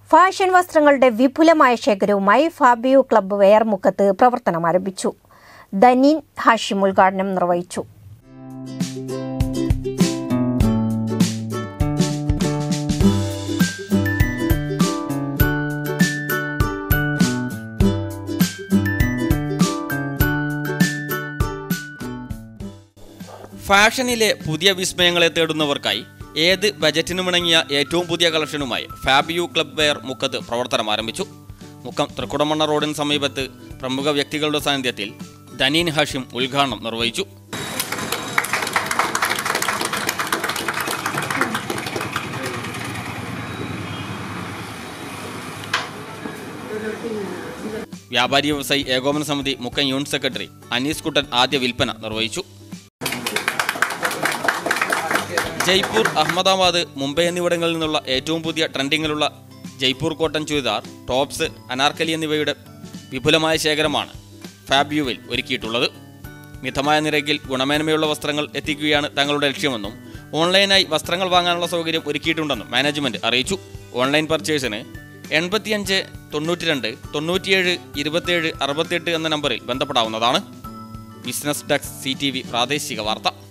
fashion വസ്ത്രങ്ങളുടെ വിപുലമായ ശേഖരവുമായി ഫാബിയു club wear മുക്കത്ത് പ്രവർത്തനം ആരംഭിച്ചു ദനീൻ ഹാഷിം ഉദ്ഘാടനം നിർവഹിച്ചു ഫാഷനിലെ പുതിയ വിസ്മയങ്ങളെ തേടുന്നവർക്കായി ഏത് ബജറ്റിനുമിണങ്ങിയ ഏറ്റവും പുതിയ കളക്ഷനുമായി ഫാബിയു ക്ലബ് വെയർ മുക്കത്ത് പ്രവർത്തനം ആരംഭിച്ചു മുക്കം തൃക്കുടമണ്ണ റോഡിന് സമീപത്ത് പ്രമുഖ വ്യക്തികളുടെ സാന്നിധ്യത്തിൽ ദനീൻ ഹാഷിം ഉദ്ഘാടനം നിർവഹിച്ചു വ്യാപാരി വ്യവസായി ഏകോപന സമിതി മുക്കം യൂണിറ്റ് സെക്രട്ടറി അനീസ് കുട്ടൻ ആദ്യ വിൽപ്പന നിർവഹിച്ചു ജയ്പൂർ അഹമ്മദാബാദ് മുംബൈ എന്നിവിടങ്ങളിൽ നിന്നുള്ള ഏറ്റവും പുതിയ ട്രെൻഡിങ്ങിലുള്ള ജയ്പൂർ കോട്ടൺ ചുരിദാർ ടോപ്സ് അനാർക്കലി എന്നിവയുടെ വിപുലമായ ശേഖരമാണ് ഫാബ്യുവിൽ ഒരുക്കിയിട്ടുള്ളത് മിതമായ നിരക്കിൽ ഗുണമേന്മയുള്ള വസ്ത്രങ്ങൾ എത്തിക്കുകയാണ് തങ്ങളുടെ ലക്ഷ്യമെന്നും ഓൺലൈനായി വസ്ത്രങ്ങൾ വാങ്ങാനുള്ള സൗകര്യം ഒരുക്കിയിട്ടുണ്ടെന്നും മാനേജ്മെന്റ് അറിയിച്ചു ഓൺലൈൻ പർച്ചേസിന് എൺപത്തിയഞ്ച് തൊണ്ണൂറ്റി രണ്ട് തൊണ്ണൂറ്റിയേഴ് ഇരുപത്തിയേഴ് അറുപത്തിയെട്ട് എന്ന നമ്പറിൽ ബന്ധപ്പെടാവുന്നതാണ് business desk C T V പ്രാദേശിക വാർത്ത